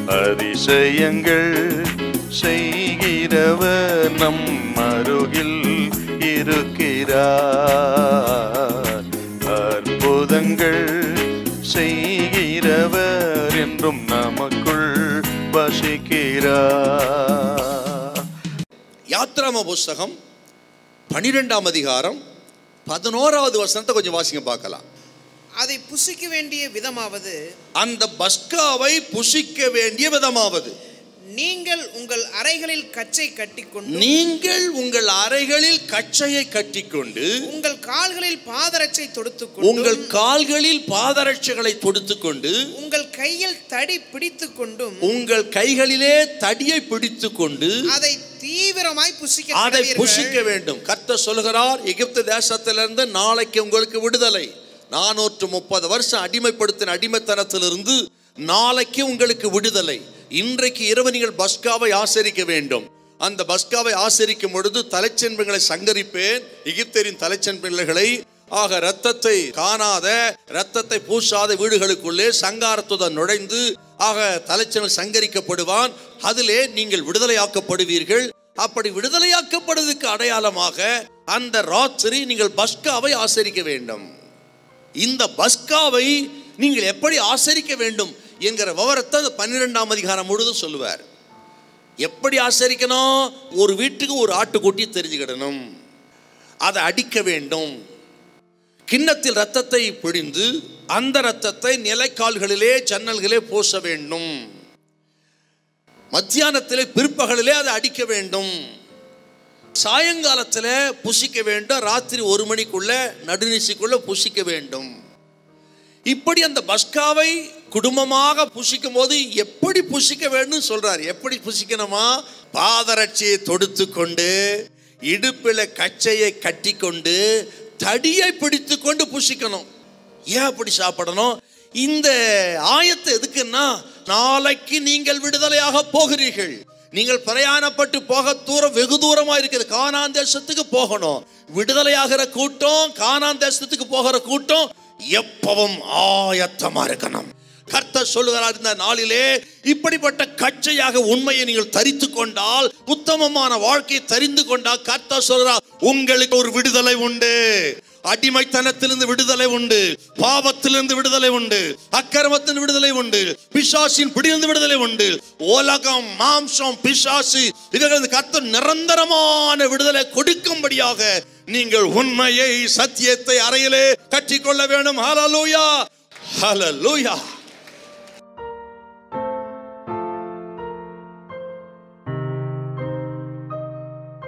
அதிசயங்கள் செய்கிறவர் நம் அருகில் இருக்கிறார் அற்புதங்கள் செய்கிறவர் என்றும் நமக்குள் வசிக்கிறார் யாத்ராம புஸ்தகம் பனிரெண்டாம் அதிகாரம் பதினோராவது வசனத்தை கொஞ்சம் வாசிங்க பார்க்கலாம் அதை புசிக்க வேண்டிய விதமாவது அந்த பஸ்காவை புசிக்க வேண்டிய விதமாவது நீங்கள் உங்கள் அறைகளில் கச்சை கட்டிக்கொண்டு நீங்கள் உங்கள் அறைகளில் கச்சையை கட்டிக்கொண்டு உங்கள் கால்களில் பாதரட்சை தொடுத்துக்கொண்டு உங்கள் கால்களில் பாதரட்சைகளை தொடுத்துக்கொண்டு உங்கள் கையில் தடி பிடித்துக் கொண்டும் உங்கள் கைகளிலே தடியை பிடித்துக்கொண்டு அதை தீவிரமாய் புசிக்க அதை கடவீர்கள். புசிக்க வேண்டும் கர்த்தர் சொல்கிறார் எகிப்து தேசத்திலிருந்து நாளைக்கு உங்களுக்கு விடுதலை நானூற்று முப்பது வருஷம் அடிமைப்படுத்தின அடிமைத்தனத்திலிருந்து நாளைக்கு உங்களுக்கு விடுதலை இன்றைக்கு இரவு நீங்கள் பஸ்காவை ஆசரிக்க வேண்டும் அந்த பஸ்காவை ஆசரிக்கும் பொழுது தலைச்சென்பங்களை சங்கரிப்பேன் எகிப்தரின் தலைச்சென்பிள்ளைகளை ஆக இரத்தத்தை காணாத இரத்தத்தை பூசாத வீடுகளுக்குள்ளே சங்காரத்துடன் நுழைந்து ஆக தலைச்சென்னல் சங்கரிக்கப்படுவான் அதிலே நீங்கள் விடுதலையாக்கப்படுவீர்கள் அப்படி விடுதலையாக்கப்படுவதற்கு அடையாளமாக அந்த ராத்திரி நீங்கள் பஸ்காவை ஆசரிக்க வேண்டும் இந்த பஸ்காவை நீங்கள் எப்படி ஆசரிக்க வேண்டும் என்கிற விவரத்தை அந்த பன்னிரெண்டாம் அதிகாரம் முழுதும் சொல்லுவார் எப்படி ஆசரிக்கணும் ஒரு வீட்டுக்கு ஒரு ஆட்டுக்குட்டி தெரிஞ்சுக்கிடணும் அதை அடிக்க வேண்டும் கிண்ணத்தில் ரத்தத்தை பிழிந்து அந்த ரத்தத்தை நிலைக்கால்களிலே ஜன்னல்களே பூச வேண்டும் மத்தியானத்திலே பிற்பகலிலே அதை அடிக்க வேண்டும் சாயங்காலத்தில் புசிக்க வேண்டும் ராத்திரி ஒரு மணிக்குள்ள நடுநிசிக்குள்ள புசிக்க வேண்டும் இப்படி அந்த பஸ்காவை குடும்பமாக புசிக்கும் போது எப்படி புசிக்க வேண்டும் சொல்றார் எப்படி புசிக்கணுமா பாதரட்சியை தொடுத்து கொண்டு இடுப்பில் கச்சையை கட்டி கொண்டு தடியை பிடித்து கொண்டு புசிக்கணும் ஏன் அப்படி சாப்பிடணும் இந்த ஆயத்தை எதுக்குன்னா நாளைக்கு நீங்கள் விடுதலையாக போகிறீர்கள் நீங்கள் பிரயாணப்பட்டு போக தூரம் வெகு தூரமா இருக்குது கானான் தேசத்துக்கு போகணும் விடுதலையாகிற கூட்டம் கானான் தேசத்துக்கு போகிற கூட்டம் எப்பவும் ஆயத்தமா இருக்கணும் கர்த்தர் சொல்லுகிறார் இந்த நாளிலே இப்படிப்பட்ட கச்சையாக உண்மையை நீங்கள் தரித்து கொண்டால் உத்தமமான வாழ்க்கையை தெரிந்து கொண்டால் கர்த்தர் சொல்கிறார் உங்களுக்கு ஒரு விடுதலை உண்டு அடிமைத்தனத்திலிருந்து விடுதலை உண்டு பாவத்திலிருந்து விடுதலை உண்டு அக்கிரமத்தின் விடுதலை உண்டு பிசாசின் பிடியிலிருந்து விடுதலை உண்டு உலகம் மாம்சம் பிசாசு இவர்கள் கர்த்தர் நிரந்தரமான விடுதலை கொடுக்கும்படியாக நீங்கள் உண்மையை சத்தியத்தை அறையிலே கட்டிக்கொள்ள வேண்டும் ஹalleluya ஹalleluya